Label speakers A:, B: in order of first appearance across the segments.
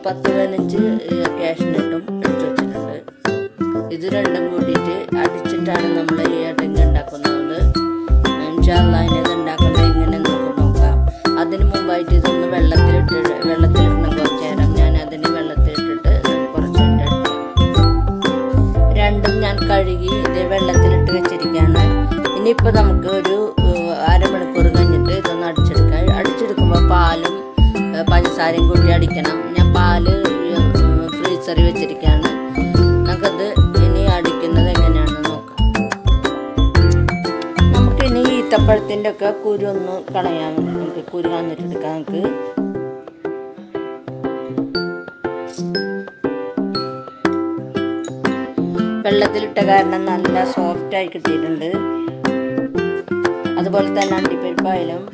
A: പത്ത് പതിനഞ്ച് ക്യാഷിനിട്ടും എടുത്തു വെച്ചിട്ടുണ്ട് ഇത് രണ്ടും കൂടിയിട്ട് അടിച്ചിട്ടാണ് നമ്മൾ ഈ അടങ്ങ ഉണ്ടാക്കുന്നത് ഇൻഷാല്ല ഇത് ഉണ്ടാക്കുന്നത് എങ്ങനെ നമുക്ക് നോക്കാം അതിന് മുമ്പായിട്ട് ഇതൊന്ന് വെള്ളത്തിലിട്ട് വെള്ളത്തിലിടണം കുറച്ച് നേരം ഞാൻ അതിന് വെള്ളത്തിലിട്ടിട്ട് കുറച്ച് ഇട്ടിട്ട് രണ്ടും ഞാൻ കഴുകി ഇത് വെള്ളത്തിലിട്ട് വെച്ചിരിക്കുകയാണ് ഇനിയിപ്പോൾ നമുക്ക് ഒരു ഏഹ്, അരമണിക്കൂർ കഴിഞ്ഞിട്ട് ഇതൊന്ന് അടിച്ചെടുക്കാം അടിച്ചെടുക്കുമ്പോൾ പാലും ഏഹ്, പഞ്ചസാരയും കൂട്ടി അടിക്കണം ഞാൻ പാല് ഫ്രീസറിൽ വെച്ചിരിക്കുകയാണ് നമുക്കത് ഇനി അടിക്കുന്നത് എങ്ങനെയാണെന്ന് നോക്കാം നമുക്കിനി ഈത്തപ്പഴത്തിൻ്റെ ഒക്കെ കുരു ഒന്ന് കളയാം നമുക്ക് കുരു കളഞ്ഞിട്ടെടുക്കാം നമുക്ക് വെള്ളത്തിലിട്ട കാരണം നല്ല സോഫ്റ്റ് ആയി കിട്ടിയിട്ടുണ്ട് അതുപോലെ തന്നെ അണ്ടിപ്പരിപ്പായാലും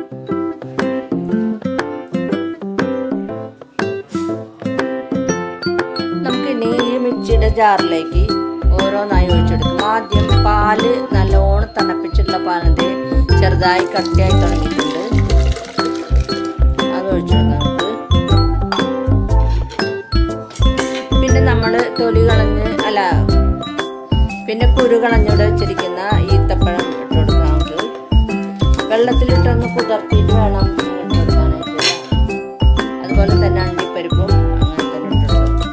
A: നമുക്കിനി ഈ മിക്സിയുടെ ജാറിലേക്ക് ഓരോന്നായി ഒഴിച്ചെടുക്കും ആദ്യം പാല് നല്ലോണം തണുപ്പിച്ചിട്ടുള്ള പാലത് ചെറുതായി കട്ടിയായി തുടങ്ങിയിട്ടുണ്ട് അത് ഒഴിച്ചെടുക്കാം നമുക്ക് പിന്നെ നമ്മൾ തൊലി കളഞ്ഞ് അല്ല പിന്നെ കുരു കളഞ്ഞിവിടെ വെച്ചിരിക്കുന്ന ഈത്തപ്പഴം ഇട്ട് കൊടുക്കാം നമുക്ക് വെള്ളത്തിലിട്ടൊന്ന് കുതിർത്തിയിട്ട് വേണം ഇട്ട് കൊടുക്കാനായിട്ട് അതുപോലെ തന്നെ അണ്ടിപ്പരിപ്പും അങ്ങനെ തന്നെ ഇട്ട് കൊടുക്കാം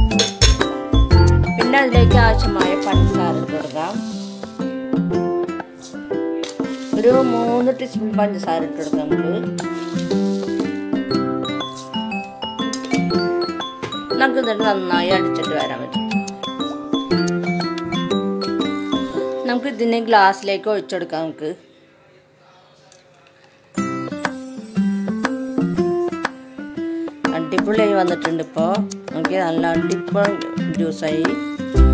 A: പിന്നെ അതിലേക്ക് ആവശ്യമായ പഞ്ചസാര ഇട്ട് കൊടുക്കാം ഒരു മൂന്ന് ടീസ്പൂൺ പഞ്ചസാര ഇട്ട് കൊടുക്കാം നമുക്ക് നമുക്ക് എന്നിട്ട് നന്നായി അടിച്ചിട്ട് വരാൻ പറ്റും നമുക്ക് ഇതിനെ ഗ്ലാസ്സിലേക്ക് ഒഴിച്ചെടുക്കാം നമുക്ക് അടിപൊളിയായി വന്നിട്ടുണ്ട് ഇപ്പോൾ നമുക്ക് നല്ല അടിപൊളി ജ്യൂസായി